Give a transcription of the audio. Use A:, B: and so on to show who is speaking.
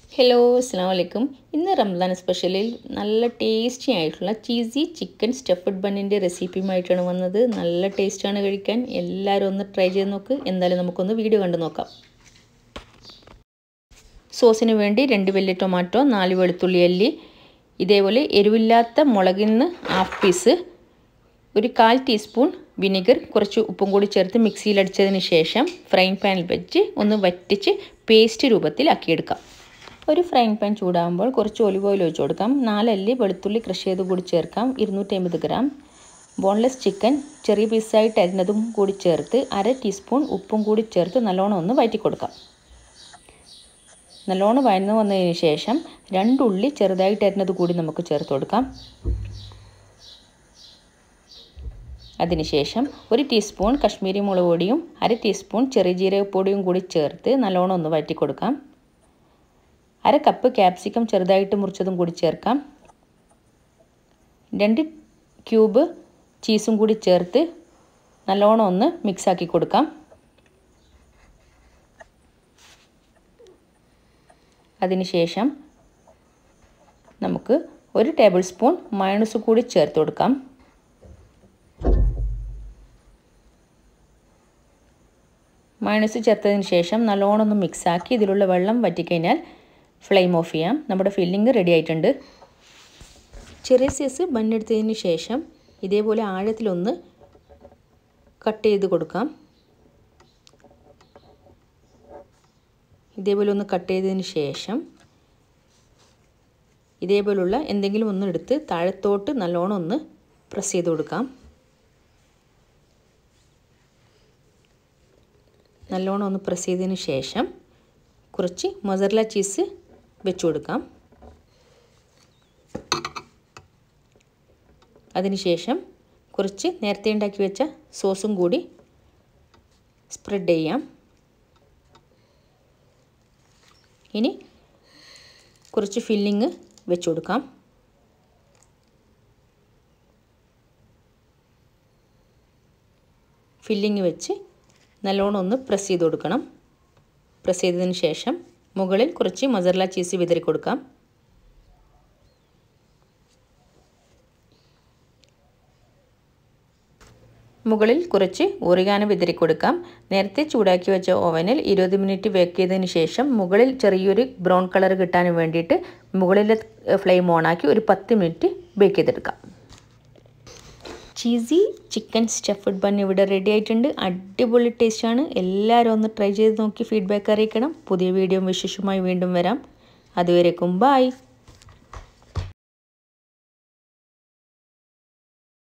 A: hello അസ്സാം വലൈക്കും ഇന്ന് റംസാൻ സ്പെഷ്യലിൽ നല്ല ടേസ്റ്റി ആയിട്ടുള്ള ചീസി ചിക്കൻ സ്റ്റഫഡ് ബണ്ണിൻ്റെ റെസിപ്പിയുമായിട്ടാണ് വന്നത് നല്ല ടേസ്റ്റാണ് കഴിക്കാൻ എല്ലാവരും ഒന്ന് ട്രൈ ചെയ്ത് നോക്ക് എന്തായാലും നമുക്കൊന്ന് വീഡിയോ കണ്ടു നോക്കാം സോസിന് വേണ്ടി രണ്ട് വലിയ ടൊമാറ്റോ നാല് വെളുത്തുള്ളി അല്ലി ഇതേപോലെ എരിവില്ലാത്ത മുളകിൽ നിന്ന് ഹാഫ് പീസ് ഒരു കാൽ ടീസ്പൂൺ വിനെഗർ കുറച്ച് ഉപ്പും കൂടി ചേർത്ത് മിക്സിയിൽ അടിച്ചതിന് ശേഷം ഫ്രൈങ് പാനിൽ വെച്ച് ഒന്ന് വറ്റിച്ച് പേസ്റ്റ് രൂപത്തിലാക്കിയെടുക്കാം ഒരു ഫ്രൈങ് പാൻ ചൂടാകുമ്പോൾ കുറച്ച് ഒലിവ് ഓയിൽ ഒഴിച്ച് കൊടുക്കാം നാലല്ലി വെളുത്തുള്ളി ക്രഷ് ചെയ്ത് കൂടി ചേർക്കാം ഇരുന്നൂറ്റമ്പത് ഗ്രാം ബോൺലെസ് ചിക്കൻ ചെറിയ പീസായിട്ട് അരിഞ്ഞതും കൂടി ചേർത്ത് അര ടീസ്പൂൺ ഉപ്പും കൂടി ചേർത്ത് നല്ലോണം ഒന്ന് വഴറ്റി കൊടുക്കാം നല്ലോണം വഴന്നു വന്നതിന് ശേഷം രണ്ടുള്ളി ചെറുതായിട്ട് അരിഞ്ഞത് കൂടി നമുക്ക് ചേർത്ത് കൊടുക്കാം അതിനുശേഷം ഒരു ടീസ്പൂൺ കശ്മീരി മുളക് പൊടിയും അര ടീസ്പൂൺ ചെറിയ ജീരകപ്പൊടിയും കൂടി ചേർത്ത് നല്ലോണം ഒന്ന് വഴറ്റി കൊടുക്കാം അര കപ്പ് ക്യാപ്സിക്കം ചെറുതായിട്ട് മുറിച്ചതും കൂടി ചേർക്കാം രണ്ട് ക്യൂബ് ചീസും കൂടി ചേർത്ത് നല്ലോണം ഒന്ന് മിക്സാക്കി കൊടുക്കാം അതിനുശേഷം നമുക്ക് ഒരു ടേബിൾ സ്പൂൺ മയണസ് കൂടി ചേർത്ത് കൊടുക്കാം മയണസ് ചേർത്തതിന് ശേഷം നല്ലോണം ഒന്ന് മിക്സാക്കി ഇതിലുള്ള വെള്ളം വറ്റിക്കഴിഞ്ഞാൽ ഫ്ലെയിം ഓഫ് ചെയ്യാം നമ്മുടെ ഫില്ലിങ് റെഡി ആയിട്ടുണ്ട് ചെറിയ സൈസ് ബണ്ണെടുത്തതിന് ശേഷം ഇതേപോലെ ആഴത്തിലൊന്ന് കട്ട് ചെയ്ത് കൊടുക്കാം ഇതേപോലെ ഒന്ന് കട്ട് ചെയ്തതിന് ശേഷം ഇതേപോലുള്ള എന്തെങ്കിലും ഒന്ന് എടുത്ത് താഴത്തോട്ട് നല്ലോണം ഒന്ന് പ്രസ് ചെയ്ത് കൊടുക്കാം നല്ലോണം ഒന്ന് പ്രസ് ചെയ്തതിന് ശേഷം കുറച്ച് മൊസറല ചീസ് വെച്ച് കൊടുക്കാം അതിനുശേഷം കുറച്ച് നേരത്തെ ഉണ്ടാക്കി വെച്ച സോസും കൂടി സ്പ്രെഡ് ചെയ്യാം ഇനി കുറച്ച് ഫില്ലിങ് വെച്ച് കൊടുക്കാം ഫില്ലിങ് വെച്ച് നല്ലോണം ഒന്ന് പ്രസ് ചെയ്ത് കൊടുക്കണം പ്രസ് ചെയ്തതിന് ശേഷം മുകളിൽ കുറച്ച് മസർല ചീസ് വിതറി കൊടുക്കാം മുകളിൽ കുറച്ച് ഒറിഗാനോ വിതറി കൊടുക്കാം നേരത്തെ ചൂടാക്കി വെച്ച ഓവനിൽ ഇരുപത് മിനിറ്റ് ബേക്ക് ചെയ്തതിന് ശേഷം മുകളിൽ ചെറിയൊരു ബ്രൗൺ കളർ കിട്ടാൻ വേണ്ടിയിട്ട് മുകളിലെ ഫ്ലെയിം ഓണാക്കി ഒരു പത്ത് മിനിറ്റ് ബേക്ക് ചെയ്തെടുക്കാം ചീസി ചിക്കൻ സ്റ്റഫഡ് ബൺ ഇവിടെ റെഡി ആയിട്ടുണ്ട് അടിപൊളി ടേസ്റ്റാണ് എല്ലാവരും ഒന്ന് ട്രൈ ചെയ്ത് നോക്കി ഫീഡ്ബാക്ക് അറിയിക്കണം പുതിയ വീഡിയോ വിശേഷമായി വീണ്ടും വരാം അതുവരേക്കും ബായ്